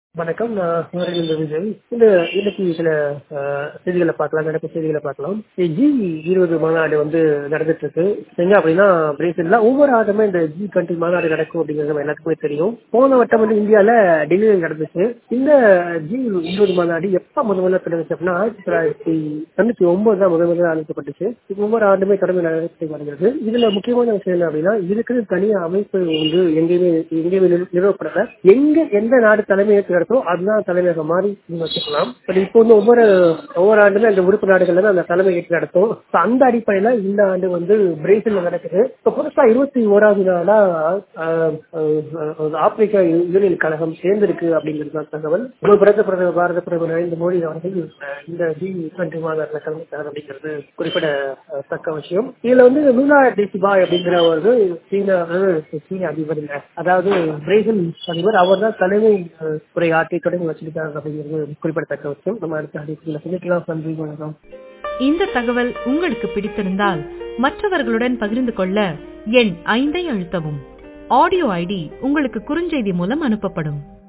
வணக்கம் நான் சிவரேந்திர விஜய் இந்த இன்னைக்கு சில அஹ், செய்திகளை பார்க்கலாம் நடப்பு செய்திகளை பார்க்கலாம் ஜி இருபது மாநாடு வந்து நடந்துட்டு இருக்கு எங்க அப்படின்னா பிரேசில்ல ஒவ்வொரு ஆண்டுமே இந்த ஜி டுவெண்ட்டி மாநாடு நடக்கும் அப்படிங்கிறது நம்ம எல்லாத்துக்குமே தெரியும் போன வட்டம் வந்து இந்தியால டெல்லியில் நடந்துச்சு இந்த ஜி இருபது மாநாடு எப்ப முதல் முதல்ல தொடங்குச்சு அப்படின்னா ஆயிரத்தி தொள்ளாயிரத்தி தொண்ணூத்தி ஒன்பது தான் முதல் முதல்ல அழைக்கப்பட்டுச்சு இது ஒவ்வொரு ஆண்டுமே தொடர்ந்து நடத்தி வருகிறது இதுல முக்கியமான விஷயம் என்ன அப்படின்னா இதுக்கு தனி அமைப்பு வந்து எங்கேயுமே எங்கேயுமே நிறு- நிறுவப்படல எங்க எந்த நாடு தலைமையேற்று நடத்தோ அதுதான் தலைமையகம் மாறி நீங்க வச்சுக்கலாம் பட் இப்போ வந்து ஒவ்வொரு ஒவ்வொரு ஆண்டுமே அந்த உறுப்பு நாடுகள்ல தான் அந்த தலைமை ஏற்று நடத்தும் So, அந்த அடிப்படையில இந்த ஆண்டு வந்து பிரேசில்ல நடக்குது இப்போ புதுசா இருபத்தி ஓராவது நாளா ஆஹ், ஆஹ், ஆப்பிரிக்கா யூனியன் கழகம் சேர்ந்திருக்கு அப்படிங்கிறது தான் தகவல் இப்போ பிரதம பிரதமர் பாரத பிரதமர் நரேந்திர மோடி அவர்கள் அஹ், இந்த ஜி டுவெண்ட்டி மாநாட்டில் கலந்துட்டார் அப்படிங்கிறது குறிப்பிடத்தக்க விஷயம் இதுல வந்து லூலா டெசிபாய் அப்படிங்கிறவர் சீன அதாவது சீன அதிபர் இல்ல அதாவது பிரேசில் அதிபர் அவர் தான் தலைமை அஹ், உரையாற்றி தொடங்கி வச்சிருக்காரு அப்படிங்கிறது குறிப்பிடத்தக்க விஷயம் நம்ம அடுத்த அடிப்படையில் சொல்லிக்கலாம் நன்றி வணக்கம் இந்த தகவல் உங்களுக்கு பிடித்திருந்தால் மற்றவர்களுடன் பகிர்ந்து கொள்ள எண் ஐந்தை அழுத்தவும் ஆடியோ ஐடி உங்களுக்கு குறுஞ்செய்தி மூலம் அனுப்பப்படும்